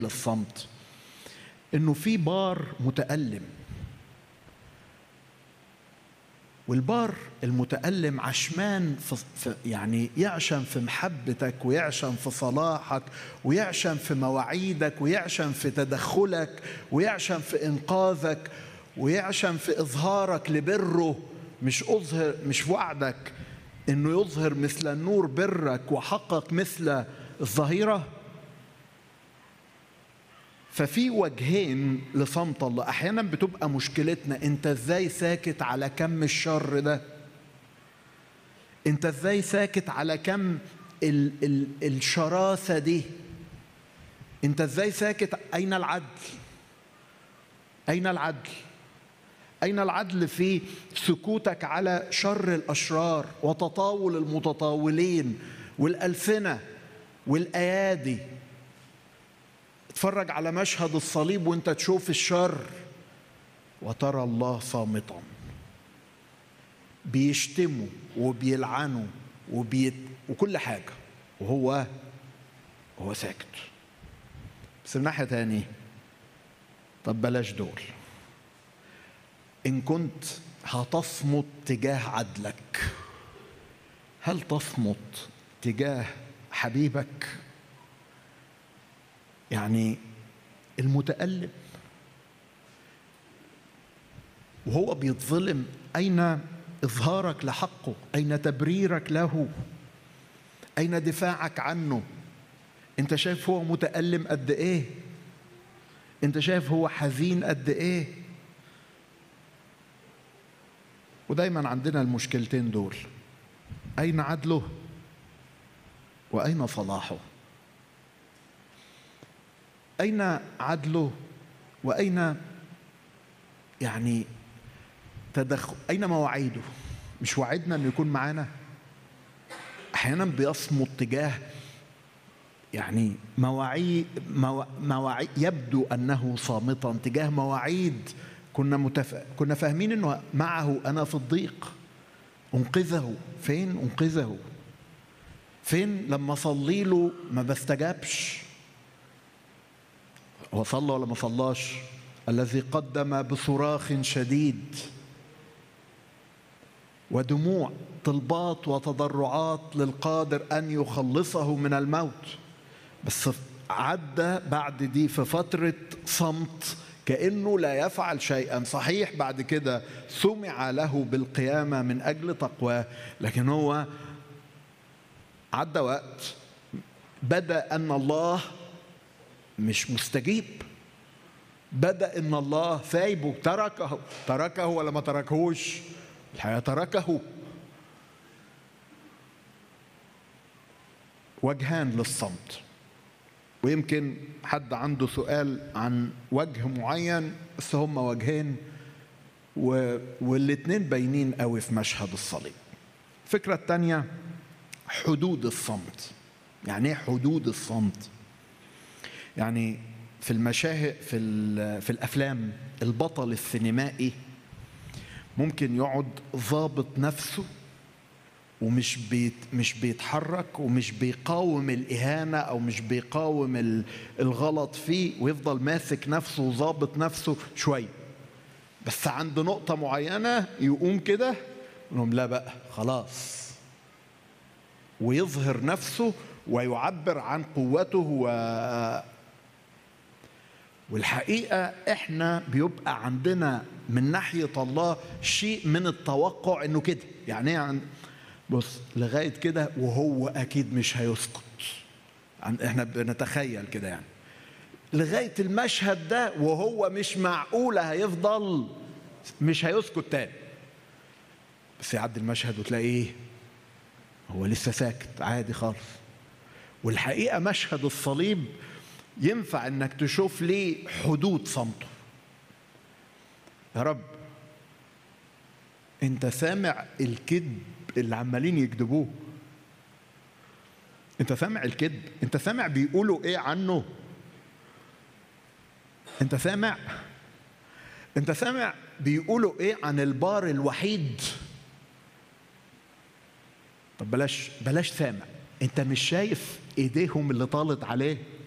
للصمت انه في بار متألم والبار المتألم عشمان في في- يعني يعشم في محبتك ويعشم في صلاحك ويعشم في مواعيدك ويعشم في تدخلك ويعشم في إنقاذك ويعشم في إظهارك لبره مش أظهر مش وعدك إنه يظهر مثل النور برك وحقق مثل الظهيره ففي وجهين لصمت الله احيانا بتبقى مشكلتنا انت ازاي ساكت على كم الشر ده انت ازاي ساكت على كم ال ال الشراسه دي انت ازاي ساكت اين العدل اين العدل اين العدل في سكوتك على شر الاشرار وتطاول المتطاولين والالسنه والايادي اتفرج على مشهد الصليب وانت تشوف الشر وترى الله صامتا بيشتموا وبيلعنوا وبيت وكل حاجة وهو هو ساكت بس من ناحية تاني طب بلاش دول إن كنت هتصمت تجاه عدلك هل تصمت تجاه حبيبك يعني المتألم وهو بيتظلم أين إظهارك لحقه أين تبريرك له أين دفاعك عنه أنت شايف هو متألم قد إيه أنت شايف هو حزين قد إيه ودايما عندنا المشكلتين دول أين عدله وأين صلاحه أين عدله وأين يعني تدخل أين مواعيده مش وعدنا أنه يكون معانا أحيانا بيصمت تجاه يعني مواعيد موا... مواعيد يبدو أنه صامتا تجاه مواعيد كنا متف... كنا فاهمين أنه معه أنا في الضيق أنقذه فين أنقذه فين لما صلي له ما بستجابش هو صلى ولا ما صلاش الذي قدم بصراخ شديد ودموع طلبات وتضرعات للقادر ان يخلصه من الموت بس عدى بعد دي في فتره صمت كانه لا يفعل شيئا صحيح بعد كده سمع له بالقيامه من اجل تقواه لكن هو عدى وقت بدا ان الله مش مستجيب بدا ان الله سايبه تركه تركه ولا ما تركهوش الحقيقه تركه وجهان للصمت ويمكن حد عنده سؤال عن وجه معين بس هم وجهين و... والاتنين باينين قوي في مشهد الصليب الفكره الثانيه حدود الصمت يعني ايه حدود الصمت يعني في المشاهد في في الافلام البطل السينمائي ممكن يقعد ضابط نفسه ومش بيت مش بيتحرك ومش بيقاوم الاهانه او مش بيقاوم الغلط فيه ويفضل ماسك نفسه وظابط نفسه شويه بس عند نقطه معينه يقوم كده لهم لا بقى خلاص ويظهر نفسه ويعبر عن قوته و والحقيقة احنا بيبقى عندنا من ناحية الله شيء من التوقع انه كده يعني عن بص لغاية كده وهو اكيد مش هيسكت احنا بنتخيل كده يعني لغاية المشهد ده وهو مش معقولة هيفضل مش هيسكت تاني بس يعدي المشهد وتلاقيه هو لسه ساكت عادي خالص والحقيقة مشهد الصليب ينفع انك تشوف ليه حدود صمته يا رب انت سامع الكذب اللي عمالين يكذبوه انت سامع الكذب انت سامع بيقولوا ايه عنه انت سامع انت سامع بيقولوا ايه عن البار الوحيد طب بلاش بلاش سامع انت مش شايف ايديهم اللي طالت عليه